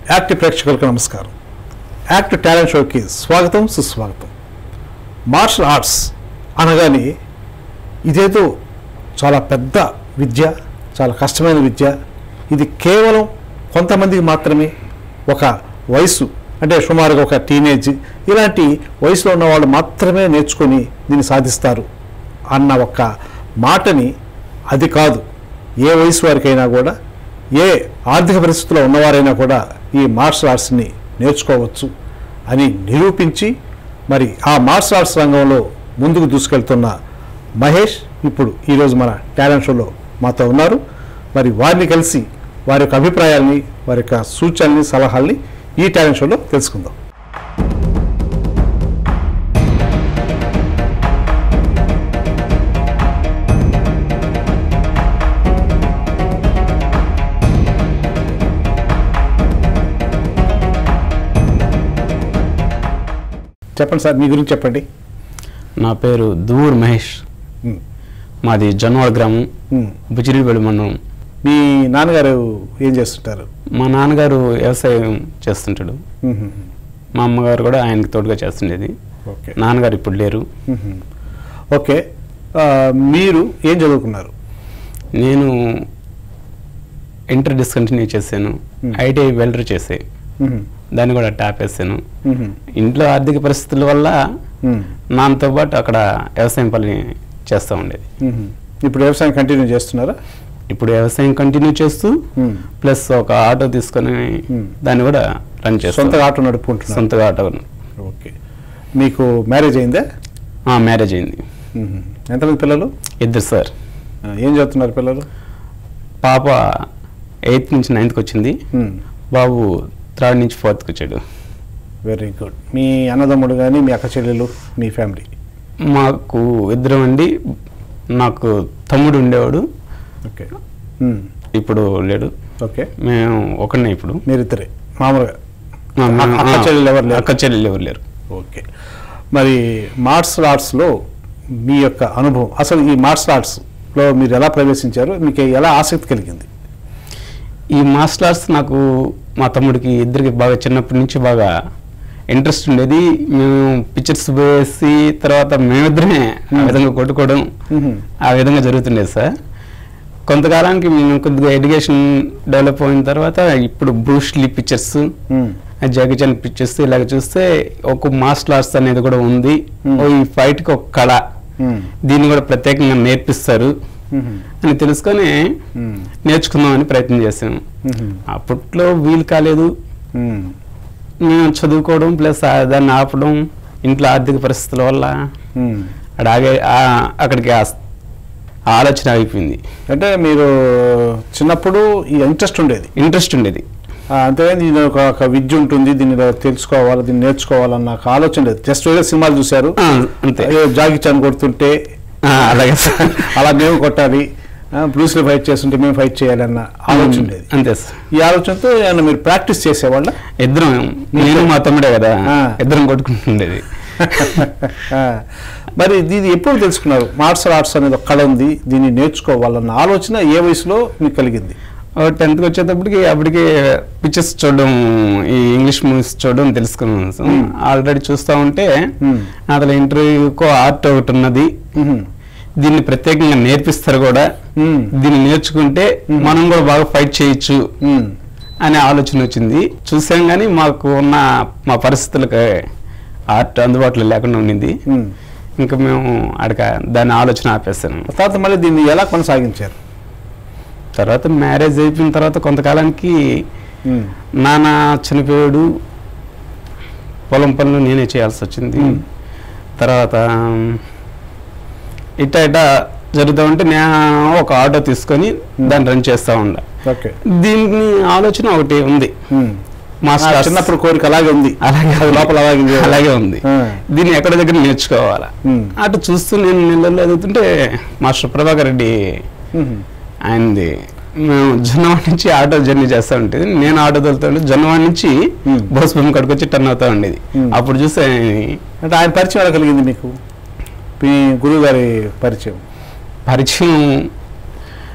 Act ప్రేక్షకులకు నమస్కారం act talent షోకి స్వాగతం సుస్వాగతం మార్షల్ ఆర్ట్స్ అనగానే ఇదేదో చాలా పెద్ద విద్య చాలా కష్టమైన విద్య ఇది కేవలం కొంతమందికి మాత్రమే ఒక వయసు అంటే సుమారుగా ఒక టీనేజ్ ఇలాంటి వయసులో ఉన్న వాళ్ళు మాత్రమే నేర్చుకొని దీన్ని సాధిస్తారు అన్న ఒక మాటని అది కాదు ఏ వయసు వారికైనా కూడా ఏ ఆర్థిక పరిస్థితుల్లో ఉన్నవారైనా కూడా ఈ మార్షల్ ఆర్ట్స్ని నేర్చుకోవచ్చు అని నిరూపించి మరి ఆ మార్షల్ ఆర్ట్స్ రంగంలో ముందుకు దూసుకెళ్తున్న మహేష్ ఇప్పుడు ఈరోజు మన టాలెంట్ షోలో మాతో ఉన్నారు మరి వారిని కలిసి వారి యొక్క అభిప్రాయాల్ని వారి యొక్క సూచనల్ని సలహాల్ని ఈ టాలెంట్ షోలో తెలుసుకుందాం చెప్పండి సార్ మీ గురించి చెప్పండి నా పేరు దూర్ మహేష్ ఉమ్, మాది జొన్నవాడ గ్రామం ఉమ్. బుచిరిపల్లి మండలం మీ నాన్నగారు ఏం చేస్తుంటారు మా నాన్నగారు వ్యవసాయం చేస్తుంటాడు ఉహుం. మా అమ్మగారు కూడా ఆయనకి తోడుగా చేస్తుండేది ఓకే నాన్నగారు ఇప్పుడు లేరు ఉహుం. ఓకే ఆ, మీరు ఏం చదువుకున్నారు నేను ఇంటర్ డిస్కంటిన్యూ చేశాను Hmm. ఐటీఐ వెల్డర్ చేసే ఉహుం. దాన్ని కూడా ట్యాప్ వేసాను ఉహుం. ఇంట్లో ఆర్థిక పరిస్థితుల వల్ల ఉమ్. నాన్నతో పాటు అక్కడ వ్యవసాయం పని చేస్తూ ఉండేది ఉహుం. ఇప్పుడు వ్యవసాయం కంటిన్యూ చేస్తున్నారా ఇప్పుడు వ్యవసాయం కంటిన్యూ చేస్తూ ఉమ్. ప్లస్ ఒక ఆటో తీసుకొని Hmm. దాన్ని కూడా రన్ చేస్తాను సొంతగా ఆటో నడుపుకుంటున్నారు సొంతగా ఆటో ఓకే మీకు మ్యారేజ్ అయిందా మ్యారేజ్ అయింది ఉహుం. ఎంతమంది పిల్లలు ఇద్దరు సార్ ఆ, ఏం చదువుతున్నారు పిల్లలు పాప ఎయిత్ నుంచి నైన్త్కి వచ్చింది ఉమ్. బాబు థర్డ్ నుంచి ఫోర్త్కి వచ్చాడు వెరీ గుడ్ మీ అన్నదమ్ముడు కానీ మీ అక్క చెల్లెలు మీ ఫ్యామిలీ మాకు ఇద్దరం అండి నాకు తమ్ముడు ఉండేవాడు ఓకే ఉమ్. ఇప్పుడు లేడు ఓకే మేము ఒకనే ఇప్పుడు మీరిద్దరే మామూలుగా ఆ, మేము- అక్క చెల్లెలు ఎవరు లేరు? అక్క చెల్లెలు ఎవరు లేరు ఓకే మరి మార్షల్ ఆర్ట్స్లో మీ యొక్క అనుభవం అసలు ఈ మార్షల్ ఆర్ట్స్లో మీరు ఎలా ప్రవేశించారు మీకు ఎలా ఆసక్తి కలిగింది ఈ మార్షల్ ఆర్ట్స్ నాకు మా తమ్ముడికి ఇద్దరికి బాగా చిన్నప్పటి నుంచి బాగా ఇంట్రెస్ట్ ఉండేది మేము పిక్చర్స్ వేసి తర్వాత మేమిద్దరమే ఆ విధంగా కొట్టుకోవడం మ్మ్. ఆ విధంగా జరుగుతుండేది సార్ కొంతకాలానికి మేము కొద్దిగా ఎడ్యుకేషన్ డెవలప్ అయిన తర్వాత ఇప్పుడు బ్రూష్లీ పిక్చర్స్ మ్మ్. జాకీ చాన్ పిక్చర్స్ ఇలాగ చూస్తే ఒక మార్షల్ ఆర్ట్స్ అనేది కూడా ఉంది Hmm. ఓ ఈ ఫైట్కి ఒక కళ మ్మ్. దీన్ని కూడా ప్రత్యేకంగా నేర్పిస్తారు మ్మ్. అని తెలుసుకొని మ్మ్. నేర్చుకుందామని ప్రయత్నం చేసాము మ్మ్. అప్పట్లో వీలు కాలేదు మ్మ్. మేము చదువుకోవడం ప్లస్ ఆ- దాన్ని ఆపడం ఇంట్లో ఆర్థిక పరిస్థితుల వల్ల మ్మ్. అక్కడ ఆగే ఆ- అక్కడికి ఆ స్- ఆ ఆలోచన అయిపోయింది అంటే మీరు చిన్నప్పుడు ఈ ఇంట్రెస్ట్ ఉండేది ఇంట్రెస్ట్ ఉండేది ఆ, అంతేగాని దీని ఒక ఒక విద్య ఉంటుంది దీన్ని తెలుసుకోవాలి దీన్ని నేర్చుకోవాలన్న ఒక ఆలోచన లేదు జస్ట్ ఏదో సినిమాలు చూశారు ఆ, అంతే ఏదో జాగి చాన్ కొడుతుంటే ఆ, అలాగే సార్. అలా మేము కొట్టాలి బ్లూస్లో ఫైట్ చేస్తుంటే మేము ఫైట్ చేయాలన్న ఆలోచన ఉండేది అంతే సార్ ఈ ఆలోచనతో ఏమన్నా మీరు ప్రాక్టీస్ చేసేవాళ్ళ ఇద్దరం నేను మా తమ్ముడే కదా ఆ. ఇద్దరం కొట్టుకుంటుండేది ఆ, మరి దీన్ని ఎప్పుడు తెలుసుకున్నారు మార్షల్ ఆర్ట్స్ అనేది ఒక కళ ఉంది దీన్ని నేర్చుకోవాలన్న ఆలోచన ఏ వయసులో మీకు కలిగింది టెన్త్కి వచ్చేటప్పటికి అప్పటికి పిక్చర్స్ చూడడం ఈ ఇంగ్లీష్ మూవీస్ చూడడం తెలుసుకున్నాను సార్. మ్మ్. ఆల్రెడీ చూస్తూ ఉంటే మ్మ్. అసలు ఇంటర్వ్యూకో ఆర్ట్ ఒకటి ఉన్నది మ్మ్. దీన్ని ప్రత్యేకంగా నేర్పిస్తారు కూడా మ్మ్. దీన్ని నేర్చుకుంటే మ్మ్. మనం కూడా బాగా ఫైట్ చేయొచ్చు మ్మ్. అనే ఆలోచన వచ్చింది చూసాం కానీ మాకు ఉన్న మా పరిస్థితులకు ఆర్ట్ అందుబాటులో లేకుండా ఉండింది మ్మ్. ఇంకా మేము అడక దాని ఆలోచన ఆపేస్తాను తర్వాత మళ్ళీ దీన్ని ఎలా కొనసాగించారు తర్వాత మ్యారేజ్ అయిపోయిన తర్వాత కొంతకాలానికి మ్మ్. నాన్న చనిపోయాడు పొలం పనులు నేనే చేయాల్సి వచ్చింది మ్మ్. తర్వాత ఇట్ట ఇట్ట జరుగుతూ ఉంటే నేను ఒక ఆటో తీసుకొని దాన్ని రన్ చేస్తూ ఉండ ఓకే దీన్ని ఆలోచన ఒకటి ఉంది మ్మ్. ఆ, మాస్టర్ చిన్నప్పుడు కోరిక అలాగే ఉంది అలాగే అది లోపల అలాగే ఉంది. అలాగే ఉంది ఆ. దీన్ని ఎక్కడ దగ్గర నేర్చుకోవాలా మ్మ్. అటు చూస్తూ నేను నెలల్లో ఎదుగుతుంటే మాస్టర్ ప్రభాకర్ రెడ్డి మ్మ్. ఆయనది మేము జొన్నవాడ నుంచి ఆటో జర్నీ చేస్తూ ఉండేది నేను ఆటో తోలుతుంటే జొన్నవాడ నుంచి Hmm. బోస్బొమ్మ కడుకు వచ్చి టర్న్ అవుతా ఉండేది Hmm. అప్పుడు చూస్తే అంటే ఆయన పరిచయం ఎలా కలిగింది మీకు మీ గురువు గారి పరిచయం పరిచయం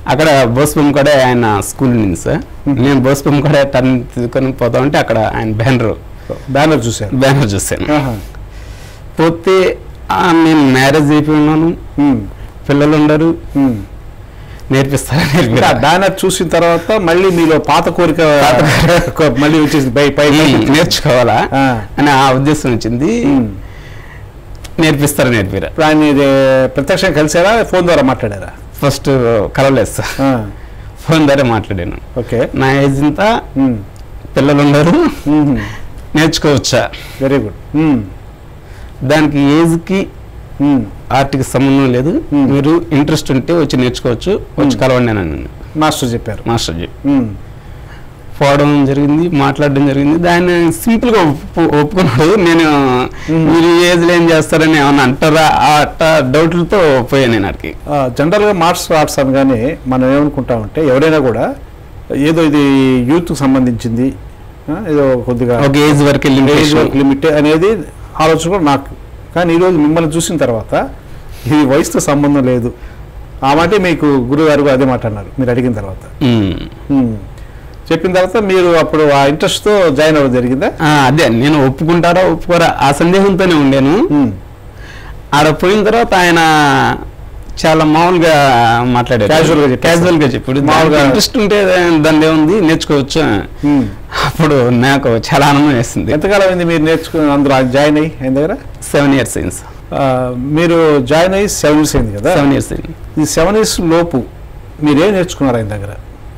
అక్కడ బోస్బొమ్మ కూడా ఆయన స్కూల్ ఉంది సార్ నేను బోస్బొమ్మ కూడా టర్న్ తీసుకొని పోతా ఉంటే అక్కడ ఆయన బ్యానర్ బ్యానర్ చూశారు బ్యానర్ చూశాను ఆహా. పోతే ఆ, నేను మ్యారేజ్ అయిపోయి ఉన్నాను ఉమ్, పిల్లలు ఉండరు ఉమ్. నేర్పిస్తారా ఇంకా నేర్పిరా బ్యానర్ చూసిన తర్వాత మళ్ళీ మీలో పాత కోరిక మళ్ళీ వచ్చేసి పై పై నేర్చుకోవాలా ఆ. అని ఆ ఉద్దేశం వచ్చింది ఉమ్. నేర్పిస్తారా నేర్పిరా ఇప్పుడు ఆయన ఇది ప్రత్యక్షంగా కలిసారా ఫోన్ ద్వారా మాట్లాడారా ఫస్ట్ కలవలేదు సార్ ఆ, ఫోన్ ద్వారా మాట్లాడాను ఓకే నా ఏజ్ ఇంత ఉమ్, పిల్లలు ఉండరు ఉమ్, నేర్చుకోవచ్చా వెరీ గుడ్ ఉమ్, దానికి ఏజ్కి ఉమ్. ఆర్ట్కి సంబంధం లేదు Hmm. మీరు ఇంట్రెస్ట్ ఉంటే వచ్చి నేర్చుకోవచ్చు వచ్చి Hmm. కలవండి అని అన్నాను మాస్టర్ చెప్పారు మాస్టర్ జీ ఉమ్, పోవడం జరిగింది మాట్లాడడం జరిగింది దాన్ని సింపుల్గా ఒప్పు ఒప్పుకున్నాడు నేను Hmm. మీరు ఈ ఏజ్లో ఏం చేస్తారని ఏమన్నా అంటారా ఆ అట్ట డౌట్లతో పోయాను నేను అక్కడికి ఆ, జనరల్గా మార్షల్ ఆర్ట్స్ అనగానే మనం ఏమనుకుంటామంటే ఎవరైనా కూడా ఏదో ఇది యూత్కి సంబంధించింది ఆ, ఏదో కొద్దిగా ఒక ఏజ్ వరకు ఏజ్ వెళ్ళి లిమిట్ అనేది ఆలోచన కూడా నాకు కానీ ఈరోజు మిమ్మల్ని చూసిన తర్వాత ఇది వయసుతో సంబంధం లేదు ఆ మాటే మీకు గురుగారు కూడా అదే మాట అన్నారు మీరు అడిగిన తర్వాత ఉమ్. చెప్పిన తర్వాత మీరు అప్పుడు ఆ ఇంట్రెస్ట్తో జాయిన్ అవ్వడం జరిగిందా అదే నేను ఒప్పుకుంటారా ఒప్పుకోరా ఆ సందేహంతోనే ఉండాను ఉమ్. ఆడ పోయిన తర్వాత ఆయన చాలా మామూలుగా మాట్లాడారు Casual గా చెప్పేశారు. క్యాజువల్ గా చెప్పాడు మామూలుగా- ఇంట్రెస్ట్ ఉంటే దాని ఏముంది నేర్చుకోవచ్చు ఉమ్. అప్పుడు నాకు చాలా ఆనందం వేసింది ఎంతకాలం అయింది మీరు నేర్చుకుని అందులో జాయిన్ అయ్యి ఆయన దగ్గర సెవెన్ ఇయర్స్ అయింది ఆ, మీరు జాయిన్ అయ్యి సెవెన్ ఇయర్స్ అయింది కదా సెవెన్ ఇయర్స్ అయింది ఈ సెవెన్ ఇయర్స్ లోపు మీరేం నేర్చుకున్నారు ఆయన దగ్గర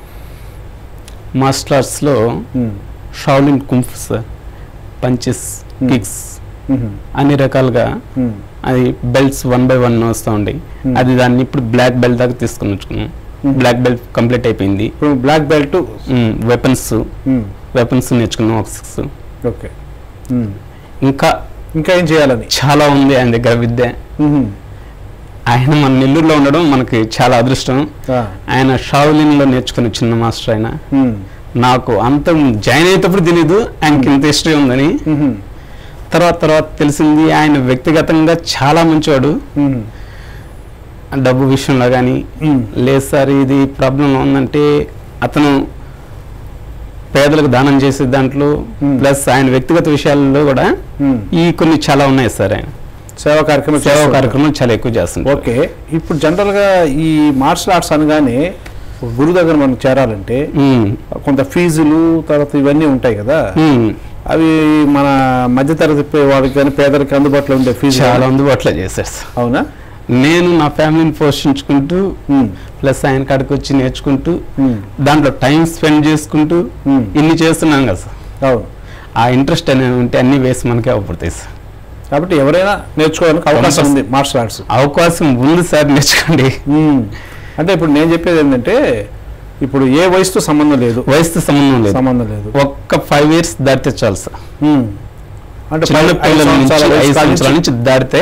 మార్షల్ ఆర్ట్స్ లో ఉమ్. Shaolin kung fu sir punches Hmm. Kicks ఉమ్. అన్ని రకాలుగా ఉమ్. అది బెల్ట్స్ వన్ బై వన్ వస్తూ ఉంటాయి Hmm. అది దాన్ని ఇప్పుడు బ్లాక్ బెల్ట్ దాకా తీసుకుని వచ్చుకున్నాం Hmm. బ్లాక్ బెల్ట్ కంప్లీట్ అయిపోయింది ఇప్పుడు బ్లాక్ బెల్ట్ వెపన్స్ వెపన్స్ నేర్చుకున్నాం ఒక సిక్స్ ఓకే ఉమ్. ఇంకా ఇంకా ఏం చేయాలని చాలా ఉంది ఆయన దగ్గర విద్య ఉమ్. ఆయన మన నెల్లూరులో ఉండడం మనకి చాలా అదృష్టం ఆ. ఆయన షావులిన్లో నేర్చుకున్న చిన్న మాస్టర్ ఆయన ఉమ్. నాకు అంత జాయిన్ అయ్యేటప్పుడు తెలియదు ఆయనకి ఇంత హిస్టరీ ఉందని ఉమ్. తర్వాత తర్వాత తెలిసింది ఆయన వ్యక్తిగతంగా చాలా మంచివాడు ఉమ్. డబ్బు విషయంలో కానీ ఉమ్. లేదు సార్ ఇది ప్రాబ్లం ఉందంటే అతను పేదలకు దానం చేసే దాంట్లో Hmm. ప్లస్ ఆయన వ్యక్తిగత విషయాల్లో కూడా ఉమ్. ఈ కొన్ని చాలా ఉన్నాయి సార్ ఆయన సేవా కార్యక్రమం సేవా చేస్తుంటారు. కార్యక్రమం చాలా ఎక్కువ చేస్తుంటారు ఓకే ఇప్పుడు జనరల్గా ఈ మార్షల్ ఆర్ట్స్ అనగానే ఒక గురువు దగ్గర మనం చేరాలంటే ఉమ్. కొంత ఫీజులు తర్వాత ఇవన్నీ ఉంటాయి కదా ఉమ్. అవి మన మధ్యతరగతి వాళ్ళకి కానీ పేదరికి అందుబాటులో ఉండే ఫీజు చాలా అందుబాటులో చేశారు సార్ అవునా నేను నా ఫ్యామిలీని పోషించుకుంటూ ఉమ్. ప్లస్ ఆయన కాడికి వచ్చి నేర్చుకుంటూ ఉమ్. దాంట్లో టైం స్పెండ్ చేసుకుంటూ ఉమ్. ఇన్ని చేస్తున్నాను కదా సార్ అవును ఆ ఇంట్రెస్ట్ అనేది ఉంటే అన్ని వేసి మనకే అవపడతాయి సార్ కాబట్టి ఎవరైనా నేర్చుకోవడానికి అవకాశం ఉంది మార్షల్ ఆర్ట్స్ అవకాశం ఉంది సార్ నేర్చుకోండి ఉమ్. అంటే ఇప్పుడు నేను చెప్పేది ఏంటంటే ఇప్పుడు ఏ వయసుతో సంబంధం లేదు వయసుతో సంబంధం లేదు సంబంధం లేదు ఒక్క ఫైవ్ ఇయర్స్ దాటితే చాలు సార్ ఉమ్. అంటే చిన్న పై- ఐదు పిల్లల నుంచి సంవత్సరాల వయసు ఐదు కాడ సంవత్సరాల నుంచి నుంచి దాటితే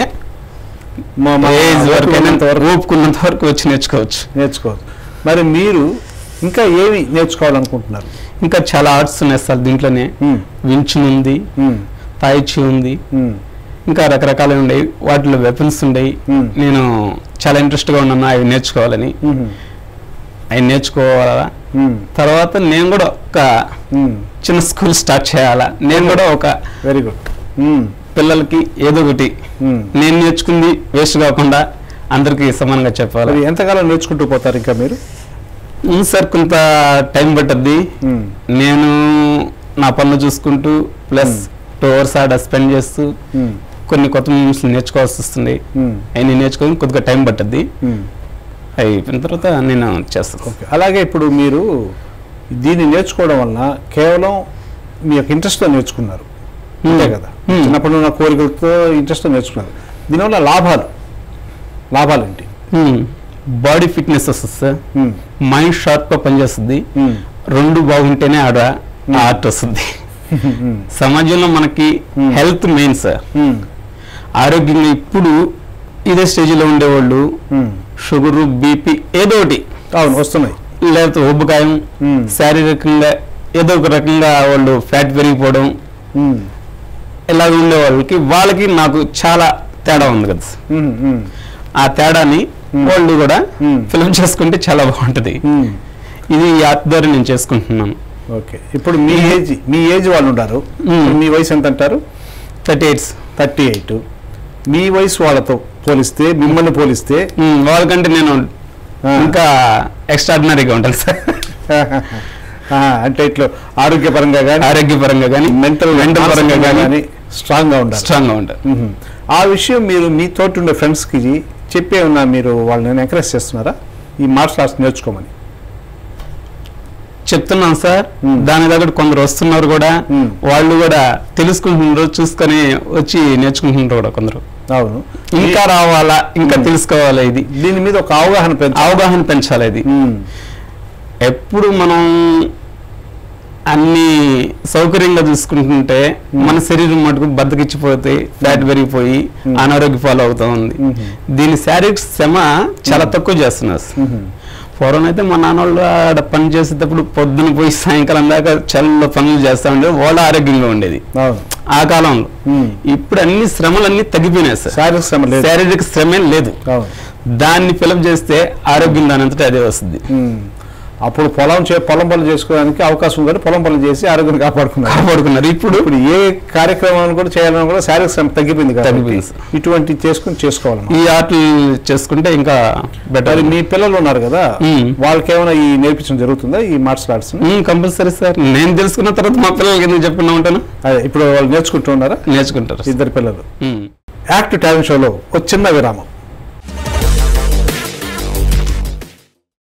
మా- మా ఏజ్ వరకు ఓపిక ఉన్నంత వరకు ఊపుకున్నంత వరకు వచ్చి నేర్చుకోవచ్చు నేర్చుకోవచ్చు మరి మీరు ఇంకా ఏమి నేర్చుకోవాలనుకుంటున్నారు ఇంకా చాలా ఆర్ట్స్ ఉన్నాయి సార్ దీంట్లోనే ఉమ్. వించున్ ఉంది ఉమ్. తాయిచి ఉంది ఉమ్. ఇంకా రకరకాలు ఉండేవి వాటిలో వెపన్స్ ఉండేవి ఉమ్. నేను చాలా ఇంట్రెస్ట్గా ఉన్నాను అవి నేర్చుకోవాలని ఉమ్. అవి నేర్చుకోవాలా ఉమ్. తర్వాత నేను కూడా ఒక ఉమ్. చిన్న స్కూల్ స్టార్ట్ చేయాలా నేను కూడా ఒక వెరీ గుడ్ ఉమ్. పిల్లలకి ఏదో ఒకటి ఉమ్. నేను నేర్చుకుంది వేస్ట్ కాకుండా అందరికీ సమానంగా చెప్పాలి మరి ఎంతకాలం నేర్చుకుంటూ పోతారు ఇంకా మీరు ఉంది సార్ కొంత టైం పట్టద్ది ఉమ్. నేను నా పనులు చూసుకుంటూ ప్లస్ టూ అవర్స్ ఆడ స్పెండ్ చేస్తూ ఉమ్. కొన్ని కొత్త మూమెంట్స్ నేర్చుకోవాల్సి వస్తుంది ఉమ్. అవి నేర్చుకొని కొద్దిగా టైం పట్టద్ది ఉమ్. అయిపోయిన తర్వాత నేను చేస్తాను ఓకే అలాగే ఇప్పుడు మీరు దీన్ని నేర్చుకోవడం వలన కేవలం మీ యొక్క ఇంట్రెస్ట్తో నేర్చుకున్నారు అంతే కదా Hmm. చిన్నప్పుడు ఉన్న కోరికలతో ఇంట్రెస్ట్తో నేర్చుకున్నారు దీనివల్ల లాభాలు లాభాలు ఏంటి బాడీ ఫిట్నెస్ వస్తుంది సార్ ఉమ్. మైండ్ షార్ప్గా పనిచేస్తుంది ఉమ్. రెండు బాగుంటేనే ఆడ Hmm. ఆర్ట్ వస్తుంది ఉమ్. సమాజంలో మనకి Hmm. హెల్త్ మెయిన్ సార్ ఉమ్. ఆరోగ్యంగా ఇప్పుడు ఇదే స్టేజ్లో ఉండేవాళ్ళు ఉమ్. షుగరు బీపీ ఏదో ఒకటి అవును వస్తున్నాయి లేకపోతే ఉబ్బకాయం ఉమ్. శారీరకంగా ఏదో ఒక రకంగా వాళ్ళు ఫ్యాట్ పెరిగిపోవడం ఉమ్. ఇలాగ ఉండే వాళ్ళకి వాళ్ళకి నాకు చాలా తేడా ఉంది కదా సార్. ఉమ్. ఉమ్. ఆ తేడాని Hmm. వాళ్ళు కూడా Hmm. ఫిల్మ్ చేసుకుంటే చాలా బాగుంటది మ్మ్. ఇది ఈ ఆర్ట్ ద్వారా నేను చేసుకుంటున్నాను ఓకే ఇప్పుడు మీ ఏజ్ మీ ఏజ్ వాళ్ళు ఉన్నారు మ్మ్. ఇప్పుడు మీ వయసు ఎంత అంటారు థర్టీ ఎయిట్స్ థర్టీ ఎయిట్ మీ వయసు వాళ్ళతో పోలిస్తే మిమ్మల్ని పోలిస్తే వాళ్ళకంటే నేను ఆ. ఇంకా ఎక్స్ట్రాడినరీగా ఉంటాను సార్ ఆ, అంటే ఇట్లా ఆరోగ్యపరంగా కానీ ఆరోగ్యపరంగా కానీ మెంటల్ మెంటల్ పరంగా కానీ స్ట్రాంగ్ గా ఉండాలి స్ట్రాంగ్గా ఉంటాను మ్మ్. ఆ విషయం మీరు మీ తోటి ఉండే ఫ్రెండ్స్కి చెప్పే ఉన్నా మీరు వాళ్ళని ఎంకరేజ్ చేస్తున్నారా ఈ మార్షల్ ఆర్ట్స్ నేర్చుకోమని చెప్తున్నాను సార్ మ్మ్. దాని దగ్గర కొందరు వస్తున్నారు కూడా మ్మ్. వాళ్ళు కూడా తెలుసుకుంటున్నారు చూసుకొని వచ్చి నేర్చుకుంటున్నారు కూడా కొందరు అవును ఇంకా రావాలా ఇంకా మ్మ్. తెలుసుకోవాలా ఇది దీని మీద ఒక అవగాహన పెంచాలి అవగాహన పెంచాలి ఇది మ్మ్. ఎప్పుడు మనం అన్ని సౌకర్యంగా చూసుకుంటుంటే మన శరీరం మటుకు బద్దకిచ్చిపోతే ఫ్యాట్ పెరిగిపోయి Hmm. అనారోగ్య ఫాలో అవుతా ఉంది Mhm. దీని శారీరక శ్రమ చాలా తక్కువ చేస్తున్నారు మ్మ్. పూర్వం అయితే మా నాన్నోళ్ళు ఆడ పని చేసేటప్పుడు పొద్దున పోయి సాయంకాలం దాకా చల్ల పనులు చేస్తా ఉండేది వాళ్ళు ఆరోగ్యంగా ఉండేది అవును ఆ కాలంలో మ్మ్. ఇప్పుడు అన్ని శ్రమలన్నీ తగ్గిపోయినాయి సార్ శారీరక శ్రమ లేదు శారీరక శ్రమే లేదు అవును దాన్ని ఫిలప్ చేస్తే ఆరోగ్యం దాని అంతటా అదే వస్తుంది మ్మ్. అప్పుడు పొలం చే పొలం పనులు చేసుకోవడానికి అవకాశం ఉంది పొలం పనులు చేసి ఆరోగ్యం కాపాడుకున్నారు కాపాడుకున్నారు ఇప్పుడు ఇప్పుడు ఏ కార్యక్రమాన్ని కూడా చేయాలన్నా కూడా శారీరక శ్రమ తగ్గిపోయింది కదా తగ్గిపోయింది. ఇటువంటి చేసుకుని చేసుకోవాలి ఈ ఆటలు చేసుకుంటే ఇంకా బెటర్ మరి మీ పిల్లలు ఉన్నారు కదా మ్మ్. వాళ్ళకి ఏమైనా ఈ నేర్పించడం జరుగుతుందా ఈ మార్షల్ ఆర్ట్స్ కంపల్సరీ సార్ నేను తెలుసుకున్న తర్వాత మా పిల్లలకి ఎందుకు చెప్పకుండా ఉంటాను అదే ఇప్పుడు వాళ్ళు నేర్చుకుంటూ ఉన్నారా నేర్చుకుంటారు ఇద్దరు పిల్లలు ఉమ్. యాక్ట్ టాలెంట్ షోలో ఒక చిన్న విరామం